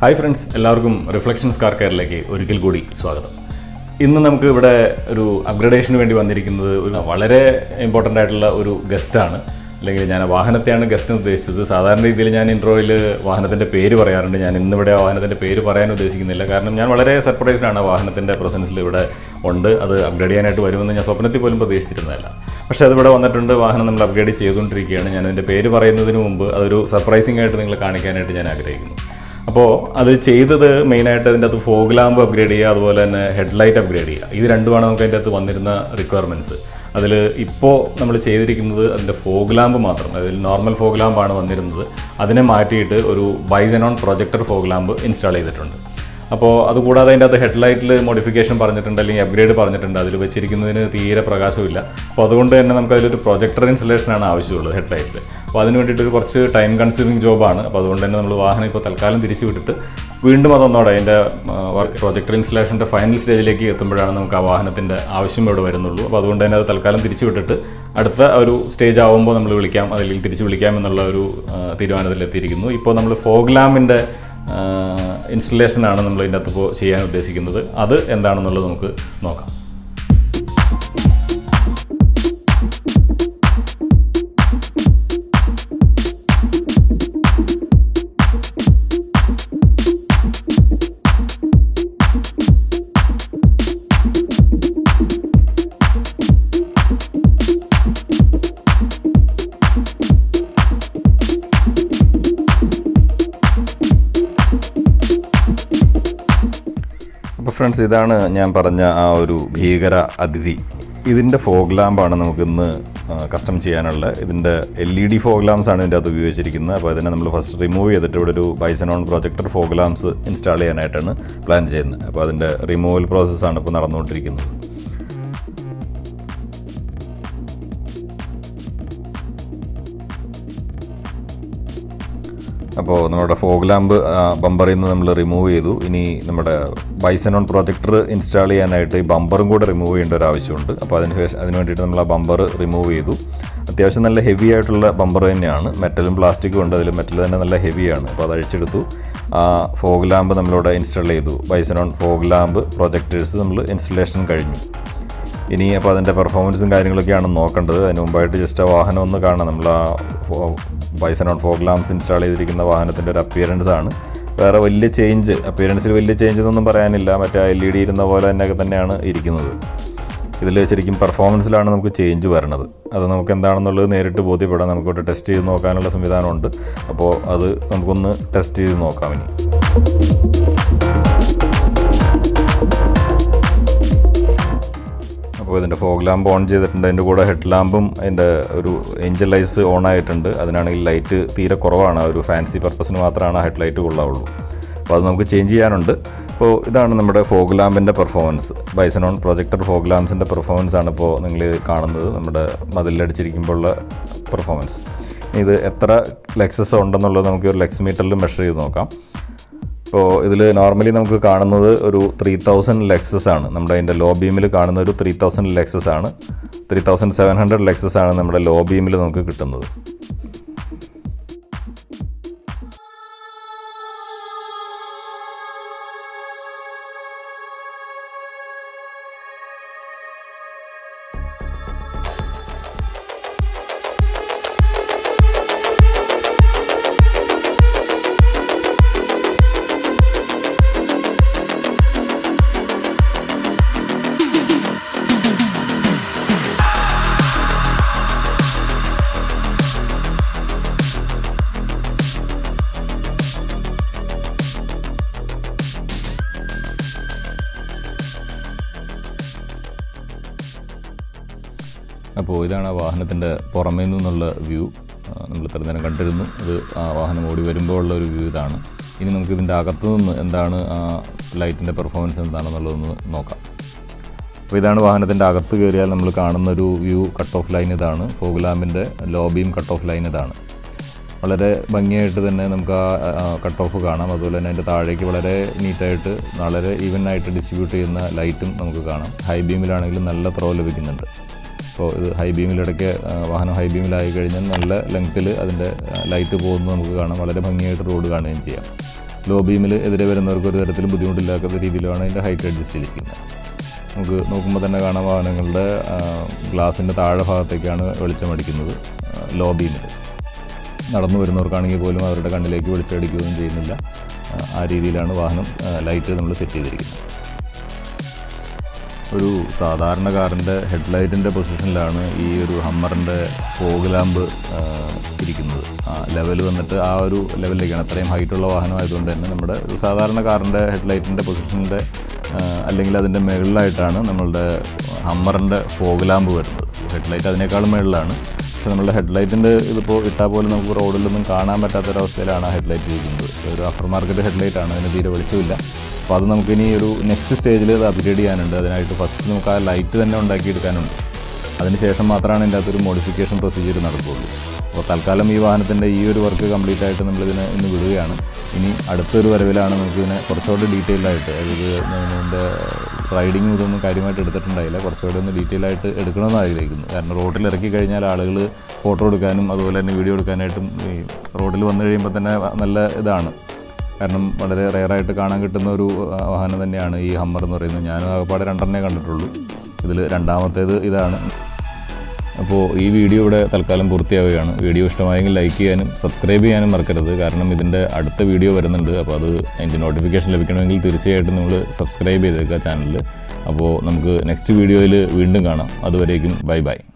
hi friends എല്ലാവർക്കും Reflections car കെയറിലേക്ക് ഒരിക്കൽ കൂടി സ്വാഗതം ഇന്ന് നമുക്ക് ഇവിടെ ഒരു അപ്ഗ്രഡേഷന് വേണ്ടി വന്നിരിക്കുന്നത് ഒരു വളരെ ഇമ്പോർട്ടൻ്റ് ആയിട്ടുള്ള ഒരു ഗസ്റ്റാണ് അല്ലെങ്കിൽ ഞാൻ ആ വാഹനത്തെയാണ് ഗസ്റ്റ് ഉദ്ദേശിച്ചത് സാധാരണ രീതിയിൽ ഞാൻ ഇൻട്രോയിൽ വാഹനത്തിൻ്റെ പേര് പറയാറുണ്ട് ഞാൻ ഇന്നിവിടെ ആ വാഹനത്തിൻ്റെ പേര് പറയാൻ ഉദ്ദേശിക്കുന്നില്ല കാരണം ഞാൻ വളരെ സർപ്രൈസ്ഡ് ആണ് ആ വാഹനത്തിൻ്റെ പ്രസൻസിൽ ഇവിടെ ഉണ്ട് അത് അപ്ഗ്രേഡ് ചെയ്യാനായിട്ട് വരുമെന്ന് ഞാൻ സ്വപ്നത്തിൽ പോലും പ്രതീക്ഷിച്ചിരുന്നതല്ല പക്ഷേ അതിവിടെ വന്നിട്ടുണ്ട് വാഹനം നമ്മൾ അപ്ഗ്രേഡ് ചെയ്തുകൊണ്ടിരിക്കുകയാണ് ഞാൻ അതിൻ്റെ പേര് പറയുന്നതിന് മുമ്പ് അതൊരു സർപ്രൈസിംഗ് ആയിട്ട് നിങ്ങളെ കാണിക്കാനായിട്ട് ഞാൻ ആഗ്രഹിക്കുന്നു അപ്പോൾ അത് ചെയ്തത് മെയിനായിട്ട് അതിൻ്റെ അകത്ത് ഫോഗ് ലാമ്പ് അപ്ഗ്രേഡ് ചെയ്യുക അതുപോലെ തന്നെ ഹെഡ്ലൈറ്റ് അപ്ഗ്രേഡ് ചെയ്യുക ഇത് രണ്ടുമാണ് നമുക്ക് അതിൻ്റെ അകത്ത് വന്നിരുന്ന റിക്വയർമെൻറ്റ്സ് അതിൽ ഇപ്പോൾ നമ്മൾ ചെയ്തിരിക്കുന്നത് അതിൻ്റെ ഫോഗ് ലാമ്പ് മാത്രം അതിൽ നോർമൽ ഫോഗ് ലാമ്പാണ് വന്നിരുന്നത് അതിനെ മാറ്റിയിട്ട് ഒരു bixenon projector fog lamp install ചെയ്തിട്ടുണ്ട് അപ്പോൾ അതുകൂടാതെ അതിൻ്റെ അകത്ത് ഹെഡ്ലൈറ്റിൽ മോഡിഫിക്കേഷൻ പറഞ്ഞിട്ടുണ്ട് അല്ലെങ്കിൽ അപ്ഗ്രേഡ് പറഞ്ഞിട്ടുണ്ട് അതിൽ വെച്ചിരിക്കുന്നതിന് തീരെ പ്രകാശമില്ല അപ്പോൾ അതുകൊണ്ട് തന്നെ നമുക്ക് അതിലൊരു പ്രൊജക്ടർ ഇൻസ്റ്റലേഷനാണ് ആവശ്യമുള്ളത് ഹെഡ്ലൈറ്റിൽ അപ്പോൾ അതിന് വേണ്ടിയിട്ട് ഒരു കുറച്ച് ടൈം കൺസ്യൂമിങ് ജോബാണ് അപ്പോൾ അതുകൊണ്ട് തന്നെ നമ്മൾ വാഹനം ഇപ്പോൾ തൽക്കാലം തിരിച്ചു വിട്ടിട്ട് വീണ്ടും അതൊന്നോടെ അതിൻ്റെ വർക്ക് പ്രൊജക്ടർ ഇൻസ്റ്റലേഷൻ്റെ ഫൈനൽ സ്റ്റേജിലേക്ക് എത്തുമ്പോഴാണ് നമുക്ക് ആ വാഹനത്തിൻ്റെ ആവശ്യം ഇവിടെ വരുന്നുള്ളൂ അപ്പോൾ അതുകൊണ്ട് തന്നെ അത് തൽക്കാലം തിരിച്ചു വിട്ടിട്ട് അടുത്ത ഒരു സ്റ്റേജ് ആവുമ്പോൾ നമ്മൾ വിളിക്കാം അല്ലെങ്കിൽ തിരിച്ചു വിളിക്കാം എന്നുള്ള ഒരു ആ, തീരുമാനത്തിലെത്തിയിരിക്കുന്നു ഇപ്പോൾ നമ്മൾ ഫോഗ് ലാമ്പിൻ്റെ ഇൻസ്റ്റലേഷനാണ് നമ്മൾ ഇതിൻ്റെ അകത്ത് ഇപ്പോൾ ചെയ്യാൻ ഉദ്ദേശിക്കുന്നത് അത് എന്താണെന്നുള്ളത് നമുക്ക് നോക്കാം അപ്പോൾ ഫ്രണ്ട്സ് ഇതാണ് ഞാൻ പറഞ്ഞ ആ ഒരു ഭീകര അതിഥി ഇതിൻ്റെ ഫോഗ് ലാമ്പാണ് നമുക്കിന്ന് കസ്റ്റം ചെയ്യാനുള്ള ഇതിൻ്റെ L E D fog lamps ആണ് ഇതിൻ്റെ അകത്ത് ഉപയോഗിച്ചിരിക്കുന്നത് അപ്പോൾ അതിനെ നമ്മൾ ഫസ്റ്റ് റിമൂവ് ചെയ്തിട്ട് ഇവിടെ ഒരു bixenon projector fog lamps install ചെയ്യാനായിട്ടാണ് പ്ലാൻ ചെയ്യുന്നത് അപ്പോൾ അതിൻ്റെ റിമൂവൽ പ്രോസസ്സാണ് ഇപ്പോൾ നടന്നുകൊണ്ടിരിക്കുന്നത് അപ്പോൾ നമ്മുടെ ഫോഗ് ലാമ്പ് ബമ്പറിൽ നിന്ന് നമ്മൾ റിമൂവ് ചെയ്തു ഇനി നമ്മുടെ ബൈസനോൺ പ്രൊജക്ടർ ഇൻസ്റ്റാൾ ചെയ്യാനായിട്ട് ഈ ബമ്പറും കൂടെ റിമൂവ് ചെയ്യേണ്ട ഒരു ആവശ്യമുണ്ട് അപ്പോൾ അതിന് ശേഷം അതിന് വേണ്ടിയിട്ട് നമ്മൾ ആ ബമ്പർ റിമൂവ് ചെയ്തു അത്യാവശ്യം നല്ല ഹെവി ആയിട്ടുള്ള ബമ്പർ തന്നെയാണ് മെറ്റലും പ്ലാസ്റ്റിക്കും ഉണ്ട് അതിൽ മെറ്റൽ തന്നെ നല്ല ഹെവിയാണ് അപ്പോൾ അത് അഴിച്ചെടുത്തു ആ ഫോഗ് ലാമ്പ് നമ്മളിവിടെ ഇൻസ്റ്റാൾ ചെയ്തു ബൈസനോൺ ഫോഗ് ലാമ്പ് പ്രൊജക്ടേഴ്സ് നമ്മൾ ഇൻസ്റ്റലേഷൻ കഴിഞ്ഞു ഇനി അപ്പോൾ അതിൻ്റെ പെർഫോമൻസും കാര്യങ്ങളൊക്കെയാണ് നോക്കേണ്ടത് അതിന് മുമ്പായിട്ട് ജസ്റ്റ് ആ വാഹനം ഒന്ന് കാണാം നമ്മൾ ആ ബൈസനോൺ ഫോഗ് ലാംസ് ഇൻസ്റ്റാൾ ചെയ്തിരിക്കുന്ന വാഹനത്തിൻ്റെ ഒരു അപ്പിയറൻസ് ആണ് വേറെ വലിയ ചേഞ്ച് അപ്പിയറൻസിൽ വലിയ ചേഞ്ച് എന്നൊന്നും പറയാനില്ല മറ്റേ എൽ ഇ ഡി ഇരുന്ന പോലെ തന്നെയൊക്കെ തന്നെയാണ് ഇരിക്കുന്നത് ഇതിൽ ശരിക്കും പെർഫോമൻസിലാണ് നമുക്ക് ചേഞ്ച് വരണത് അത് നമുക്ക് എന്താണെന്നുള്ളത് നേരിട്ട് ബോധ്യപ്പെടാം നമുക്കിവിടെ ടെസ്റ്റ് ചെയ്ത് നോക്കാനുള്ള സംവിധാനമുണ്ട് അപ്പോൾ അത് നമുക്കൊന്ന് ടെസ്റ്റ് ചെയ്ത് നോക്കാം ഇനി അപ്പോൾ ഇതിൻ്റെ ഫോഗ് ലാമ്പ് ഓൺ ചെയ്തിട്ടുണ്ട് അതിൻ്റെ കൂടെ ഹെഡ് ലാമ്പും അതിൻ്റെ ഒരു ഏഞ്ചൽ ലൈറ്റ്സ് ഓൺ ആയിട്ടുണ്ട് അതിനാണെങ്കിൽ ലൈറ്റ് തീരെ കുറവാണ് ആ ഒരു ഫാൻസി പർപ്പസിന് മാത്രമാണ് ആ ഹെഡ് ലൈറ്റ് കൊള്ളാവുള്ളൂ അപ്പോൾ അത് നമുക്ക് ചേഞ്ച് ചെയ്യാനുണ്ട് അപ്പോൾ ഇതാണ് നമ്മുടെ ഫോഗ് ലാമ്പിൻ്റെ പെർഫോമൻസ് ബൈസനോൺ പ്രൊജക്ടർ ഫോഗ് ലാംസിൻ്റെ പെർഫോമൻസ് ആണ് ഇപ്പോൾ നിങ്ങൾ കാണുന്നത് നമ്മുടെ മതിലടിച്ചിരിക്കുമ്പോൾ ഉള്ള പെർഫോമൻസ് ഇത് എത്ര ലെക്സസ് ഉണ്ടെന്നുള്ളത് നമുക്ക് ഒരു ലെക്സ് മീറ്ററിൽ മെഷർ ചെയ്ത് നോക്കാം ഇപ്പോൾ ഇതിൽ നോർമലി നമുക്ക് കാണുന്നത് ഒരു ത്രീ തൗസൻഡ് ലെക്സസ് ആണ് നമ്മുടെ അതിൻ്റെ ലോ ബീമിൽ കാണുന്ന ഒരു ത്രീ തൗസൻഡ് ലെക്സസ് ആണ് three thousand seven hundred lux ആണ് നമ്മുടെ ലോ ബീമിൽ നമുക്ക് കിട്ടുന്നത് അപ്പോൾ ഇതാണ് ആ വാഹനത്തിൻ്റെ പുറമേ നിന്നുള്ള വ്യൂ നമ്മൾ ഇത്ര നേരം കണ്ടിരുന്നു ഇത് ആ വാഹനം ഓടി വരുമ്പോൾ ഉള്ള ഒരു വ്യൂ ഇതാണ് ഇനി നമുക്ക് ഇതിൻ്റെ അകത്തു നിന്ന് എന്താണ് ആ ലൈറ്റിൻ്റെ പെർഫോമൻസ് എന്താണെന്നുള്ളതൊന്ന് നോക്കാം അപ്പോൾ ഇതാണ് വാഹനത്തിൻ്റെ അകത്ത് കയറിയാൽ നമ്മൾ കാണുന്ന ഒരു വ്യൂ കട്ട് ഓഫ് ലൈൻ ഇതാണ് ഫോഗ് ലാമ്പിൻ്റെ ലോബിയും കട്ട് ഓഫ് ലൈൻ ഇതാണ് വളരെ ഭംഗിയായിട്ട് തന്നെ നമുക്ക് ആ കട്ട് ഓഫ് കാണാം അതുപോലെ തന്നെ അതിൻ്റെ താഴേക്ക് വളരെ നീറ്റായിട്ട് വളരെ ഈവൻ ആയിട്ട് ഡിസ്ട്രിബ്യൂട്ട് ചെയ്യുന്ന ലൈറ്റും നമുക്ക് കാണാം ഹൈ ബീമിലാണെങ്കിലും നല്ല ത്രോ ലഭിക്കുന്നുണ്ട് അപ്പോൾ ഇത് ഹൈ ബീമിലിടയ്ക്ക് ആ, വാഹനം ഹൈ ബീമിലായി കഴിഞ്ഞാൽ നല്ല ലെങ്ത്തിൽ അതിൻ്റെ ലൈറ്റ് പോകുന്നത് നമുക്ക് കാണാം വളരെ ഭംഗിയായിട്ട് റോഡ് കാണുകയും ചെയ്യാം ലോ ബീമിൽ എതിരെ വരുന്നവർക്ക് ഒരു തരത്തിലും ബുദ്ധിമുട്ടില്ലാത്ത രീതിയിലാണ് അതിൻ്റെ ഹൈറ്റ് അഡ്ജസ്റ്റ് ചെയ്തിരിക്കുന്നത് നമുക്ക് നോക്കുമ്പോൾ തന്നെ കാണാം വാഹനങ്ങളുടെ ഗ്ലാസിൻ്റെ താഴെ ഭാഗത്തേക്കാണ് വെളിച്ചമടിക്കുന്നത് ലോ ബീമിൽ നടന്നു വരുന്നവർക്കാണെങ്കിൽ പോലും അവരുടെ കണ്ണിലേക്ക് വെളിച്ചടിക്കുകയും ചെയ്യുന്നില്ല ആ, ആ രീതിയിലാണ് വാഹനം ലൈറ്റ് നമ്മൾ സെറ്റ് ചെയ്തിരിക്കുന്നത് ഒരു സാധാരണ കാറിൻ്റെ ഹെഡ്ലൈറ്റിൻ്റെ പൊസിഷനിലാണ് ഈ ഒരു ഹമ്മറിൻ്റെ ഫോഗ് ലാമ്പ് ഇരിക്കുന്നത് ആ ലെവൽ വന്നിട്ട് ആ ഒരു ലെവലിലേക്കാണ് അത്രയും ഹൈറ്റുള്ള വാഹനമായതുകൊണ്ട് തന്നെ നമ്മുടെ ഒരു സാധാരണ കാറിൻ്റെ ഹെഡ്ലൈറ്റിൻ്റെ പൊസിഷൻ്റെ അല്ലെങ്കിൽ അതിൻ്റെ മുകളിലായിട്ടാണ് നമ്മളുടെ ഹമ്മറിൻ്റെ ഫോഗ് ലാമ്പ് വരുന്നത് ഹെഡ്ലൈറ്റ് അതിനേക്കാളും മുകളിലാണ് പക്ഷെ നമ്മളുടെ ഹെഡ്ലൈറ്റിൻ്റെ ഇതിപ്പോൾ ഇട്ടാൽ പോലും നമുക്ക് റോഡിലൊന്നും കാണാൻ പറ്റാത്തൊരവസ്ഥയിലാണ് ആ ഹെഡ്ലൈറ്റ് ഇരിക്കുന്നത് ഒരു ആഫ്റ്റർ മാർക്കറ്റ് ഹെഡ്ലൈറ്റ് ആണ് അതിന് തീരെ വെളിച്ചമില്ല അപ്പോൾ അത് നമുക്കിനി ഒരു നെക്സ്റ്റ് സ്റ്റേജിൽ അത് അപ്ഗ്രേഡ് ചെയ്യാനുണ്ട് അതിനായിട്ട് ഫസ്റ്റ് നമുക്ക് ആ ലൈറ്റ് തന്നെ ഉണ്ടാക്കിയെടുക്കാനുണ്ട് അതിനുശേഷം മാത്രമാണ് ഇതിൻ്റെ അകത്തൊരു മോഡിഫിക്കേഷൻ പ്രൊസീജിയർ നടക്കുകയുള്ളൂ അപ്പോൾ തൽക്കാലം ഈ വാഹനത്തിൻ്റെ ഈ ഒരു വർക്ക് കംപ്ലീറ്റ് ആയിട്ട് നമ്മളിതിനെ ഇന്ന് വിടുകയാണ് ഇനി അടുത്തൊരു വരവിലാണ് നമുക്കിതിനെ കുറച്ചുകൂടി ഡീറ്റെയിൽ ആയിട്ട് അതായത് ഇതിൻ്റെ റൈഡിങ് ഇതൊന്നും കാര്യമായിട്ട് എടുത്തിട്ടുണ്ടായില്ല കുറച്ചുകൂടി ഒന്ന് ഡീറ്റെയിൽ ആയിട്ട് എടുക്കണമെന്ന് ആഗ്രഹിക്കുന്നു കാരണം റോഡിൽ ഇറക്കി കഴിഞ്ഞാൽ ആളുകൾ ഫോട്ടോ എടുക്കാനും അതുപോലെ തന്നെ വീഡിയോ എടുക്കാനായിട്ടും ഈ റോഡിൽ വന്നു കഴിയുമ്പോൾ തന്നെ നല്ല ഇതാണ് കാരണം വളരെ റെയറായിട്ട് കാണാൻ കിട്ടുന്ന ഒരു ആ, വാഹനം തന്നെയാണ് ഈ ഹമ്മർ എന്ന് പറയുന്നത് ഞാൻ ആകപ്പാടെ രണ്ടെണ്ണേ കണ്ടിട്ടുള്ളൂ ഇതിൽ രണ്ടാമത്തേത് ഇതാണ് അപ്പോൾ ഈ വീഡിയോ ഇവിടെ തൽക്കാലം പൂർത്തിയാവുകയാണ് വീഡിയോ ഇഷ്ടമായെങ്കിൽ ലൈക്ക് ചെയ്യാനും സബ്സ്ക്രൈബ് ചെയ്യാനും മറക്കരുത് കാരണം ഇതിൻ്റെ അടുത്ത വീഡിയോ വരുന്നുണ്ട് അപ്പോൾ അത് അതിൻ്റെ നോട്ടിഫിക്കേഷൻ ലഭിക്കണമെങ്കിൽ തീർച്ചയായിട്ടും നിങ്ങൾ സബ്സ്ക്രൈബ് ചെയ്തേക്കുക ചാനലിൽ അപ്പോൾ നമുക്ക് നെക്സ്റ്റ് വീഡിയോയിൽ വീണ്ടും കാണാം അതുവരേക്കും ബൈ ബൈ